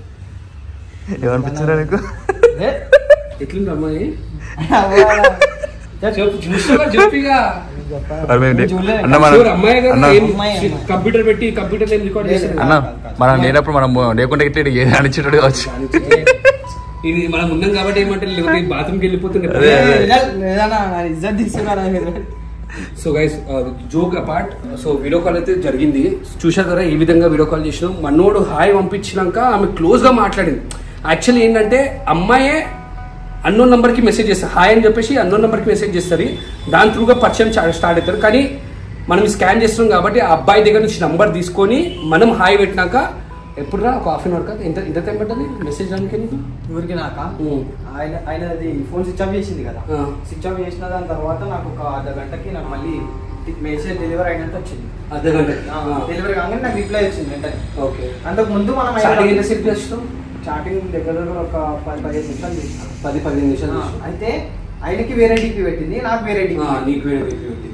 ఏమనిపించారా నీకు ఏ? ఎట్లుంది అమ్మాయి అవ్వాలా? చెప్పు చూసావా చెప్పిగా మరి మేము నేను చూడలేదు. అన్న మనం చూడు, అమ్మాయి కదా అన్న ఏం అమ్మాయి, అమ్మాయి. కంప్యూటర్ పెట్టి కంప్యూటర్ రికార్డ్ చేశారు అన్న మనం లేనప్పుడు మనం లేకుంటే ఇట్లా ఏ అనిచ్చేటట్టు కావచ్చు ఇది మనం ఉన్నాం కాబట్టి ఏమంటే లేకపోతే బాత్రూమ్కి వెళ్ళిపోతుండే అదే, అదే. ఏదన్నా నా ఇజ్జత్ తీసుకున్నారా మీరు so guys joke apart so video call అయితే జరిగింది చూశారు కదా ఏ విధంగా వీడియో కాల్ చేసినాం మనోడు హాయ్ పంపించినాక ఆమె క్లోజ్ గా మాట్లాడింది యాక్చువల్లీ ఏంటంటే అమ్మాయే అన్నోన్ నంబర్కి మెసేజ్ చేస్తారు హాయ్ అని చెప్పేసి అన్నోన్ నంబర్కి మెసేజ్ చేస్తుంది దాని త్రూగా పరిచయం స్టార్ట్ అవుతారు కానీ మనం స్కాన్ చేస్తున్నాం కాబట్టి ఆ అబ్బాయి దగ్గర నుంచి నంబర్ తీసుకొని మనం హాయ్ పెట్టినాక ఎప్పుడు రా ఒక హాఫ్ అన్ అవర్ కదా ఎంత ఎంత టైం పట్టదు మెసేజ్ రానికి నీకు ఊరికి నాక ఉమ్. ఆయన ఆయన అది ఫోన్ స్విచ్ ఆఫ్ చేసింది కదా ఆ. స్విచ్ ఆఫ్ చేసిన దాని తర్వాత నాకు ఒక అర్ధ గంటకి నాకు మళ్ళీ మెసేజ్ డెలివరీ అయినట్టు వచ్చింది అర్ధ గంట డెలివరీ కాగానే నాకు రిప్లై వచ్చింది వెంటనే ఓకే అంతకు ముందు మనం స్టార్టింగ్ ఎంతసేపు చేస్తాం స్టార్టింగ్ దగ్గర దగ్గర ఒక పది పదిహేను నిమిషాలు చేసిన పది పదిహేను నిమిషాలు ఆ, చేస్తాం. అయితే ఆయనకి వేరే డీపీ పెట్టింది నాకు వేరే ఆ, డీపీ నీకు వేరే DP పెట్టింది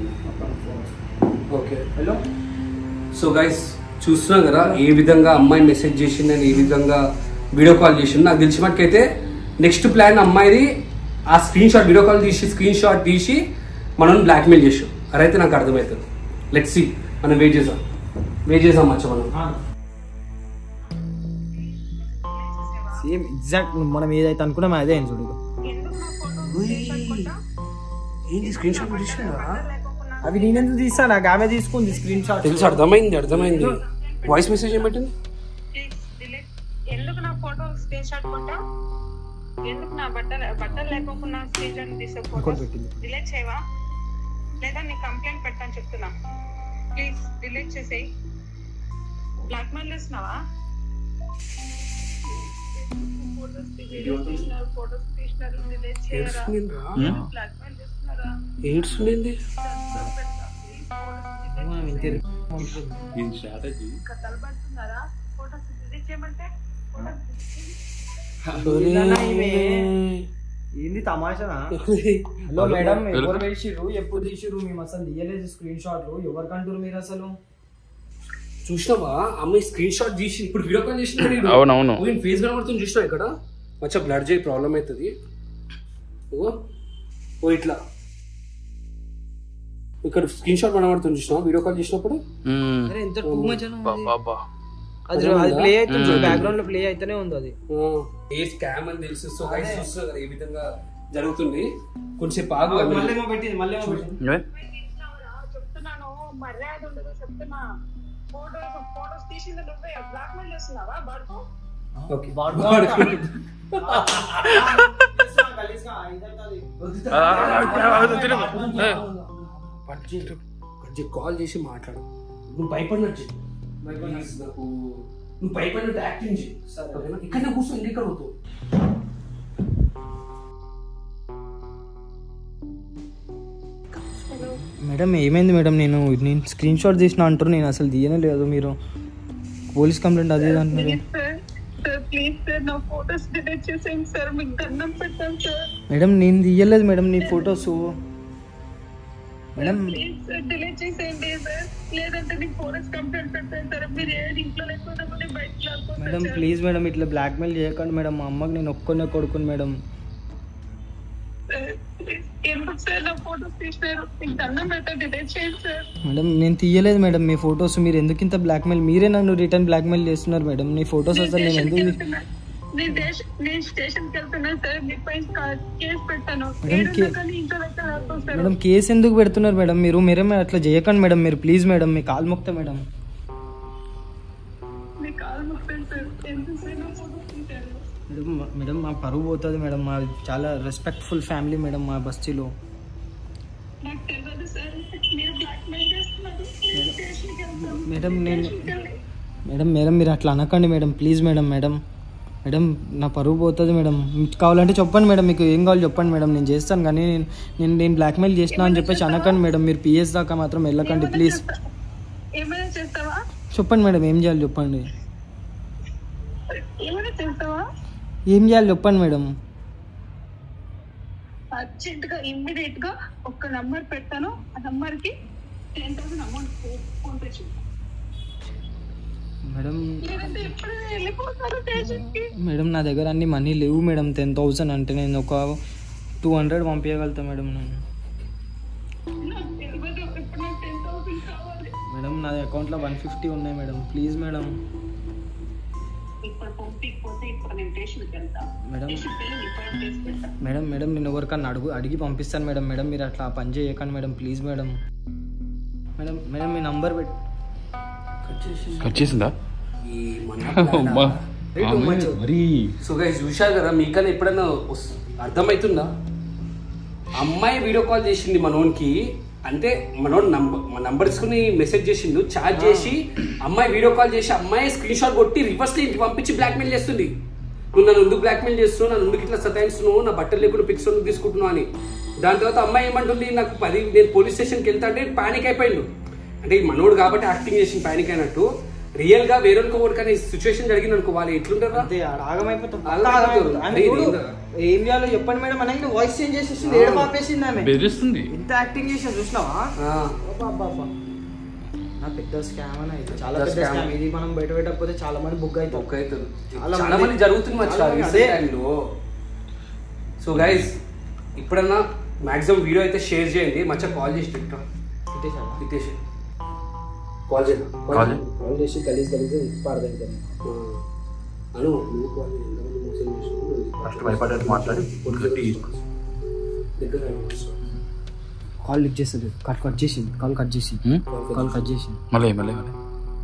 ఓకే హలో సో గైస్ చూస్తున్నాం కదా ఏ విధంగా అమ్మాయి మెసేజ్ చేసిందని ఏ విధంగా వీడియో కాల్ చేసింది నాకు తెలిసి మటుకైతే నెక్స్ట్ ప్లాన్ అమ్మాయిది ఆ స్క్రీన్ షాట్ వీడియో కాల్ తీసి స్క్రీన్ షాట్ తీసి మనం బ్లాక్మెయిల్ చేసాం అదైతే నాకు అర్థమవుతుంది లెట్ సి మనం వెయిట్ చేసాం వెయిట్ చేసాం మచ్చ మనం సేమ్ ఎగ్జాక్ట్ మనం ఏదైతే అనుకున్నాం అదే అయింది చూడు ఎందుకు నా ఫోటో తీసుకుంటా ఏంటి స్క్రీన్ షాట్ తీసుకున్నారా లేకపోకుండా అవి నేనెందుకు తీసా నాకు ఆమె తీసుకుంది స్క్రీన్ షాట్ తెలుసు అర్థమైంది అర్థమైంది వాయిస్ మెసేజ్ ఏం పెట్టింది ప్లీజ్ డిలీట్ ఎందుకు నా ఫోటో స్క్రీన్ షాట్ కొట్టా ఎందుకు నా బట్టలు బట్టలు లేకోకుండా స్క్రీన్ షాట్ తీసే ఫోటో ఇంకోటి పెట్టింది. డిలీట్ చేయవా లేదా నీ కంప్లైంట్ పెట్టని చెప్తున్నా ప్లీజ్ డిలీట్ చేసేయి బ్లాక్మెయిల్ చేస్తున్నావా ఫోటోస్ తీసినారు ఫోటోస్ తీసినారు డిలీట్ చేయరా ఏడ్చుకుందిరా? బ్లాక్మెయిల్ చేస్తున్నారా ఏడ్చుకుంది మనం ఇంతే కథలు పడుతున్నారా ఫోటోస్ డిలీట్ చేయమంటే ఫోటోస్ ఇలానా ఈమె? ఏంది తమాషనా హలో మేడం ఎవరు వేసిర్రు ఎప్పుడు తీసిర్రు మేము అసలు తీయలేదు స్క్రీన్ షాట్లు ఎవరికంటారు మీరు అసలు చూసినావా అమ్మాయి స్క్రీన్ షాట్ తీసి ఇప్పుడు వీడియో కాల్ చేసిన అవునవును. ఫేస్ కనబడుతుంది చూసినావు ఇక్కడ మచ్చా బ్లడ్ చేయి ప్రాబ్లం అవుతుంది ఓ ఓ ఇట్లా ఇక్కడ స్క్రీన్ షాట్ కనబడుతుంది చూసినావా వీడియో కాల్ చేసినప్పుడు అరే ఎంత టూ మచ్ బాబా అది అది ప్లే అవుతుంది బ్యాక్గ్రౌండ్ లో ప్లే అయితేనే ఉంది అది ఆ, ఏ స్కామ్ అని తెలుసు సో guys చూస్తున్నారు కదా ఏ విధంగా జరుగుతుంది కొంచెంసేపు ఆగు మళ్ళీ ఏమో పెట్టింది మళ్ళీ ఏమో పెట్టింది చెప్తున్నాను మర్యాద ఉండదు చెప్తున్నా ఫోటోస్ ఫోటోస్ తీసింది నువ్వే బ్లాక్ మెయిల్ చేస్తున్నావా బడుకో ఓకే కాల్ చేసి మాట్లాడు నువ్వు భయపడినట్టు చెయ్యి. Please నాకు నువ్వు భయపడినట్టు యాక్టింగ్ చేయి ఓకేనా? ఇక్కడనే కూర్చో ఇంకెక్కడ పోతావు మేడం ఏమైంది మేడం నేను నేను స్క్రీన్ షాట్ తీసిన అంటారు నేను అసలు తీయనే లేదు మీరు పోలీస్ కంప్లైంట్ అదే ఇది అంటున్నారు సార్ సార్ ప్లీజ్ సార్ నా ఫోటోస్ డిలీట్ చేసేయండి సార్ మీకు దండం పెట్టాను సార్ మేడం నేను తీయలేదు మేడం నీ ఫొటోస్ మేడం ప్లీజ్ డిలీట్ చేసేయండి సార్ లేదంటే నీకు పోలీస్ కంప్లైంట్ పెడతాను సార్ మీరు ఏ ఇంట్లో లేకపోతే నేను బయటకు మేడం వెళ్ళిపోతాను ప్లీజ్ మేడం ఇట్లా బ్లాక్మెయిల్ చేయకండి మేడం మా అమ్మకి నేను ఒక్కనే కొడుకుని మేడం సార్. ప్లీజ్, ఎందుకు సార్ నా ఫోటోస్ తీసినారు మీకు దండం పెట్ట డిలీట్ చేయండి సార్ మేడం నేను తీయలేదు మేడం మీ ఫొటోస్ మీరు ఎందుకు ఇంత బ్లాక్మెయిల్ మీరే నన్ను రిటర్న్ బ్లాక్మెయిల్ చేస్తున్నారు మేడం నీ ఫొటోస్ అసలు నేను ఎందుకు వెళ్తున్నా. నేను దేశ- నేను స్టేషన్ కి వెళ్తున్నా సార్ మీ పైన కా- కేసు పెట్టాను మేడం, ఏడున్నా కే- కానీ ఇంట్లో దగ్గర రాకొస్తారు మేడం కేసు ఎందుకు పెడుతున్నారు మేడం మీరు మీరే అట్లా చేయకండి మేడం మీరు ప్లీజ్ మేడం మీ కాల్ మొక్తా మేడం మీ కాలు ముక్తాను సార్ ఎందుకు సార్ నా ఫోటోస్ తీశారు మేడం మా- మేడం మా పరువు పోతుంది మేడం మా చాలా రెస్పెక్ట్ఫుల్ ఫ్యామిలీ మేడం మా బస్తీలో నాకు తెలియదు సార్ మీరు బ్లాక్ మెయిల్ చేస్తున్నారు నేను స్టేషన్కి వెళ్తాను మేడం నేను స్టేషన్కి వెళ్ళి మేడం మేడం మీరు అట్లా అనకండి madam please madam madam madam నా పరువు పోతుంది మేడం మీకు కావాలంటే చెప్పండి మేడం మీకు ఏం కావాలో చెప్పండి మేడం నేను చేస్తాను కానీ నేను నేను నేను బ్లాక్మెయిల్ చేసిన అని చెప్పేసి అనకండి మేడం మీరు పిఎస్ దాకా మాత్రం వెళ్ళకండి ప్లీజ్ ఏమైనా చేస్తావా చెప్పండి మేడం ఏం చేయాలి చెప్పండి ఏమైనా చేస్తావా ఏం చేయాలి చెప్పండి మేడం అర్జెంట్ గా ఇమ్మీడియట్ గా ఒక నంబర్ పెడతాను ఆ నంబర్ కి ten thousand amount PhonePe చేయి మేడం లేదంటే ఎప్పుడు వెళ్ళిపోతాను స్టేషన్ కి మేడం నా దగ్గర అన్ని మనీ లేవు మేడం టెన్ థౌసండ్ అంటే నేను ఒక టూ హండ్రెడ్ పంపించగలుగుతా మేడం నేను నాకు తెలియదు ఇప్పుడు నాకు టెన్ థౌసండ్ కావాలి మేడం నా అకౌంట్లో వన్ ఫిఫ్టీ ఉన్నాయి మేడం ప్లీజ్ మేడం ఇప్పుడు పంపించకపోతే ఇప్పుడు నేను స్టేషన్కి వెళ్తా మేడం స్టేషన్కి వెళ్ళి నీ ఫోన్ చేసి పెడతా మేడం మేడం నేను ఎవరికన్నా అడుగు అడిగి పంపిస్తాను మేడం మేడం మీరు అట్లా పని చేయకండి madam please madam madam madam మీ నంబర్ పెట్టి కట్ చేసిందా ఈ మన అమ్మా. Way too much. మరి సో గైస్ చూశారు కదా మీకన్నా ఎప్పుడైనా వస్- అర్థమవుతుందా అమ్మాయి వీడియో కాల్ చేసింది మనోనికి అంటే మనోడు నంబర్ మా నంబర్ తీసుకుని మెసేజ్ చేసిండు చాట్ చేసి అమ్మాయి వీడియో కాల్ చేసి అమ్మాయి స్క్రీన్ షాట్ కొట్టి రివర్స్ ఇంటికి పంపించి బ్లాక్మెయిల్ చేస్తుంది నువ్వు నన్ను ఎందుకు బ్లాక్మెయిల్ చేస్తున్నావు నన్ను ఎందుకు ఇట్లా సతాయిస్తున్నావు నా బట్టలు లేకుండా పిక్స్ ఎందుకు తీసుకుంటున్నావు అని దాని తర్వాత అమ్మాయి ఏమంటుంది నాకు పది నేను పోలీస్ స్టేషన్కి వెళ్తా అంటే పానిక్ అయిపోయిండు అంటే ఈ మనోడు కాబట్టి యాక్టింగ్ చేసి పానిక్ అయినట్టు రియల్ గా వేరే ఒకటి కానీ సిచ్యువేషన్ జరిగింది అనుకో వాళ్ళు ఎట్లుంటారు అంతే ఆడ ఆగమైపోతాం ఆగమైపోతాం. ఆమె అరే, చూడు, ఏందా? ఏం చేయాలో చెప్పండి మేడం అనేది వాయిస్ చేంజ్ చేసేసింది ఏడు పాపేసింది ఆమె బెదిరిస్తుంది ఇంత యాక్టింగ్ చేసిన చూసినావా ఆ, అబ్బా, అబ్బా, అబ్బా. నా పెద్ద స్కామ్ అని అయితే చాలా పెద్ద పెద్ద scam. స్కామ్ ఇది మనం బయట పెట్టకపోతే చాలా మంది బుక్ అవుతాం ఒక్క అవుతుంది. చాలా చాలా మంది- మంది జరుగుతుంది మచ్చా చాలా మంది రీసెంట్ అదే. టైంలో సో గైస్ ఇప్పుడన్నా మాక్సిమం వీడియో అయితే షేర్ చేయండి మచ్చా కాల్ చేసి పెట్టా పెట్టేశావా? హితేష్ కాల్ చేయరా కాల్ చేయి. కాల్ చేసి గలీజ్ గలీజ్ పాడదాం అను నువ్వు కాల్ చేయి ఎంతమంది మోసం చేసినావు? ఫస్ట్ భయపడ్డట్టు మాట్లాడి గట్టి దగ్గర రా. కాల్ లిఫ్ట్ చేస్తుంది కట్ కట్ చేసింది కాల్ కట్ చేసి కాల్ కట్ చేసింది మళ్ళీ మళ్ళీ మళ్ళీ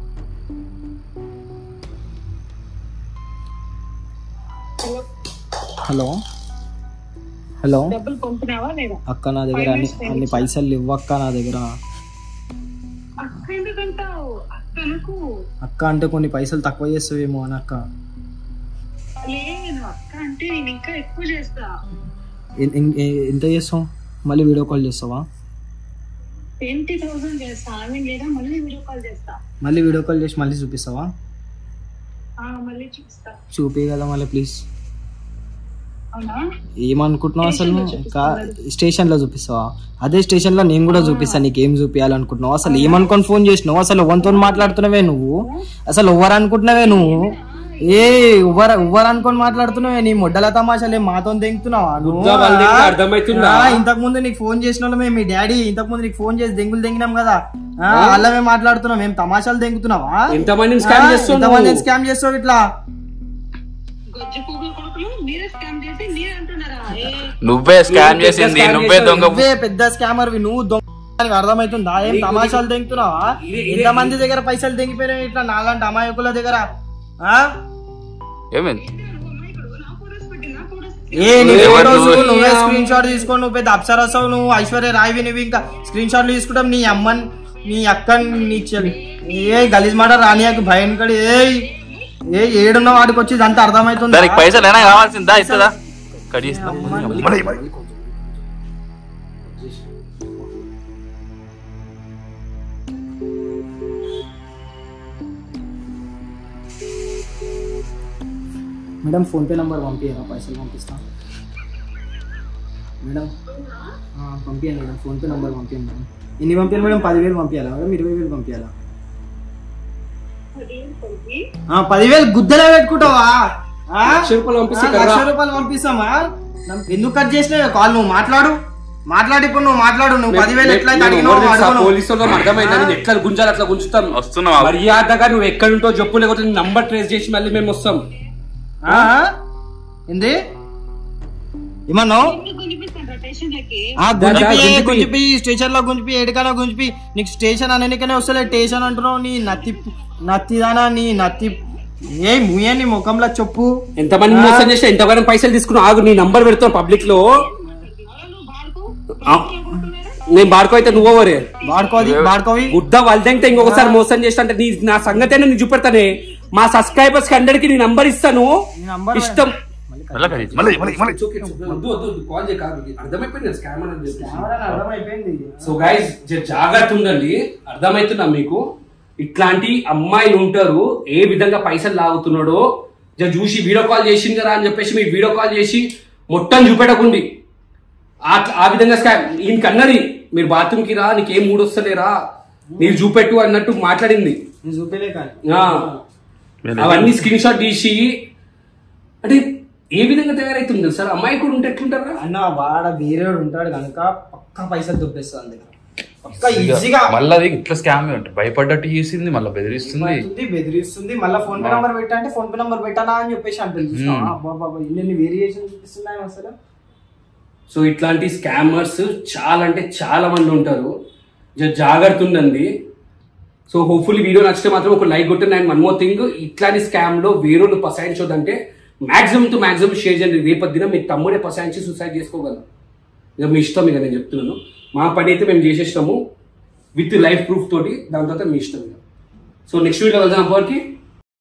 హలో హలో డబ్బులు పంపినావా లేదా అక్క నా దగ్గర అన్ని అన్ని పైసలు ఇవ్వు అక్క నా దగ్గర అక్క ఎందుకంటావు అక్క అనుకు అక్క అంటే కొన్ని పైసలు తక్కువ చేస్తావేమో అని అక్క లేదు అక్క అంటే నేను ఇంకా ఎక్కువ చేస్తా ఎన్- ఎన్- ఎ- ఎంత చేస్తావు మళ్ళీ వీడియో కాల్ చేస్తావా ట్వంటీ థౌసండ్ చేస్తా ఆమె లేదా మళ్ళీ వీడియో కాల్ చేస్తా మళ్ళీ వీడియో కాల్ చేసి మళ్ళీ చూపిస్తావా ఆ, మళ్ళీ చూపిస్తా చూపి కదా మళ్ళీ ప్లీజ్ అవునా ఏమనుకుంటున్నావు అసలు స్టేషన్లో చూపిస్తాను. స్టేషన్ లో చూపిస్తావా అదే స్టేషన్ లో నేను కూడా చూపిస్తాను నీకు ఏం చూపించాలనుకుంటున్నావు అసలు ఏమనుకొని ఫోన్ చేసినావు అసలు ఎవరితో మాట్లాడుతున్నావే నువ్వు అసలు ఎవరు అనుకుంటున్నావే నువ్వు ఏ ఎవరు ఎవరు అనుకొని మాట్లాడుతున్నావే నీ మొడ్డల తమాషాలు ఏం మాతో దెంగుతున్నావా నువ్వు? గుద్దా వాళ్ళ దగ్గర అర్థమవుతుందా? ఆ, ఇంతకు ముందు నీకు ఫోన్ చేసిన వాళ్ళమే మీ డాడీ ఇంతకు ముందు నీకు ఫోన్ చేసి దెంగులు దెంగినాం కదా ఆ, వాళ్ళమే మాట్లాడుతున్నాం ఏం తమాషాలు దెంగుతున్నావా ఎంతమందిని scam చేస్తున్నావు ఎంతమంది నువ్వు? స్కామ్ చేస్తావు ఇట్లా గొజ్జు పువ్వుల కొడుకులు మీరే స్కామ్ చేసి మీరే అంటున్నారా ఏ నువ్వే స్కామ్ నువ్వు చేసింది scam నువ్వే చేసావు. దొంగ నువ్వే పెద్ద స్కామర్ నువ్వు దొంగ అని అర్థమవుతుందా ఏం నీకు- తమాషాలు తెంగుతున్నావా ఇది- ఇది- ఎంత మంది దగ్గర పైసలు తెంగిపోయినాయి ఇట్లా నాలాంటి అమాయకుల దగ్గర ఆ? ఏమైంది అమాయకుడు నా ఫోటోస్ పెట్టి నా ఫోటోస్ ఏ నీ ఎవరు ఫోటోస్ నువ్వు? నువ్వే స్క్రీన్ షాట్ తీసుకొని నువ్వు పెద్ద అప్సరసావు నువ్వు ఐశ్వర్య రాయివి నువ్వు ఇంకా స్క్రీన్ షాట్లు తీసుకుంటాం నీ అమ్మని నీ అక్క నీ చెల్లి ఏ గలీజ్ మాట రానియాకి భయం కడి ఏ ఏ ఏడున్న వాడికి వచ్చి ఇదంతా అర్థమవుతుంది దానికి పైసలు అయినా కావాల్సిందా ఇస్తుందా కట్ చేస్తా మళ్ళీ మళ్ళీ. మేడం ఫోన్ పే నంబర్ పంపించారా పైసలు పంపిస్తా మేడం ఆ, పంపించండి మేడం ఫోన్పే నెంబర్ పంపించండి మేడం ఎన్ని పంపించాలి మేడం పదివేలు పంపించాలా మేడం ఇరవై వేలు పంపించాలా ఆ, పదివేలు గుద్దలే పెట్టుకుంటావా ఆ? లక్ష రూపాయలు పంపిస్తే ఆ, కదా. లక్ష రూపాయలు పంపిస్తామా నన్ను ఎందుకు కట్ చేసినావు కాల్ నువ్వు మాట్లాడు మాట్లాడి ఇప్పుడు నువ్వు మాట్లాడు నువ్వు పదివేలు ఎట్లా అయితే అడిగినావో అడగను. పోలీసు వాళ్ళం అర్థమైందని ఎట్లా గుంజాలి అట్లా గుంజుతాం వస్తున్నావా? మర్యాదగా నువ్వు ఎక్కడ ఉంటో చెప్పు లేకపోతే నంబర్ ట్రేస్ చేసి మళ్ళీ మేము వస్తాం ఆ? ఏంది ఏమన్నావు ఆ, దా, దా, గుంజిపి గుంజిపి. గుంజిపి స్టేషన్ లో గుంజిపి ఎడికైనా గుంజిపి నీకు స్టేషన్ అనేకనే వస్తలే స్టేషన్ అంటున్నావు నీ నత్తి నత్తిదానా నీ నత్తి ఏ ముయ్య నీ ముఖంలో చెప్పు ఎంతమంది మోసం చేసి ఎంతగానో పైసలు తీసుకున్నావు ఆగు నీ నంబర్ పెడతావు పబ్లిక్ లో ఆ, నేను బాడుకో అయితే నువ్వు ఓవరే వాడుకోది వాడుకోవి గుడ్డ వాళ్ళదంటే ఇంకొకసారి మోసం చేస్తా అంటే నీ నా సంగతి అయినా నేను చూపెడతానే మా సబ్స్క్రైబర్స్ కి అందరికి నీ నంబర్ ఇస్తాను నీ నంబర్ ఇష్టం మళ్ళా కడి- మళ్ళీ మళ్ళీ మళ్ళీ వద్దు, వద్దు, వద్దు, కాల్ చేయ కాదు. అర్థమైపోయింది స్కామ్ అని చెప్పేసి. కెమెరా అర్థమైపోయింది సో గైస్ జాగ్రత్త ఉండండి అర్థమవుతున్నా మీకు ఇట్లాంటి అమ్మాయిలు ఉంటారు ఏ విధంగా పైసలు లాగుతున్నాడో జర చూసి వీడియో కాల్ చేసింది కదా అని చెప్పేసి మీరు వీడియో కాల్ చేసి మొత్తం చూపెట్టకుండి ఆ- ఆ విధంగా స్కామ్ ఈయనకి అన్నది మీరు బాత్రూమ్ కి రా నీకేం మూడు వస్తలేరా మీరు చూపెట్టు అన్నట్టు మాట్లాడింది నేను చూపేలే కానీ ఆ, అవన్నీ స్క్రీన్ షాట్ తీసి అంటే ఏ విధంగా తయారైతుంది సార్ అమ్మాయి కూడా ఉంటే ఎట్లుంటారా అన్న వాడ వేరేవాడు ఉంటాడు కనుక పక్కా పైసలు దొబ్బేస్తుంది అందులో పక్కా ఈజీగా మళ్ళీ అది ఇట్లా స్కామ్ ఉంటుంది భయపడ్డట్టు చేసింది మళ్ళీ బెదిరిస్తుంది అవుతుంది, బెదిరిస్తుంది మళ్ళీ ఫోన్ పే నంబర్ పెట్టా అంటే ఫోన్ పే నంబర్ పెట్టానా అని చెప్పేసి అంటుంది చూసినావా? అబ్బా బాబా ఇన్ని వేరియేషన్ చూపిస్తున్నాయి అసలు సో ఇట్లాంటి స్కామర్స్ చాలా అంటే చాలా మంది ఉంటారు జర జాగ్రత్త ఉండండి సో హోప్ఫుల్లీ వీడియో నచ్చితే మాత్రం ఒక లైక్ కొట్టండి అండ్ వన్ మోర్ థింగ్ ఇట్లాంటి స్కామ్ లో వేరే పసాయించొద్దంటే మాక్సిమం టు మాక్సిమం షేర్ చేయండి రేపటి దినం మీ తమ్ముడే పసాయించి సూసైడ్ చేసుకోగలరు ఇక మీ ఇష్టం ఇక నేను చెప్తున్నాను మా పని అయితే మేము చేసేసినాము విత్ లైఫ్ ప్రూఫ్ తోటి దాని తర్వాత మీ ఇష్టం ఇక సో నెక్స్ట్ వీడియో వెళ్దాం అప్పటికి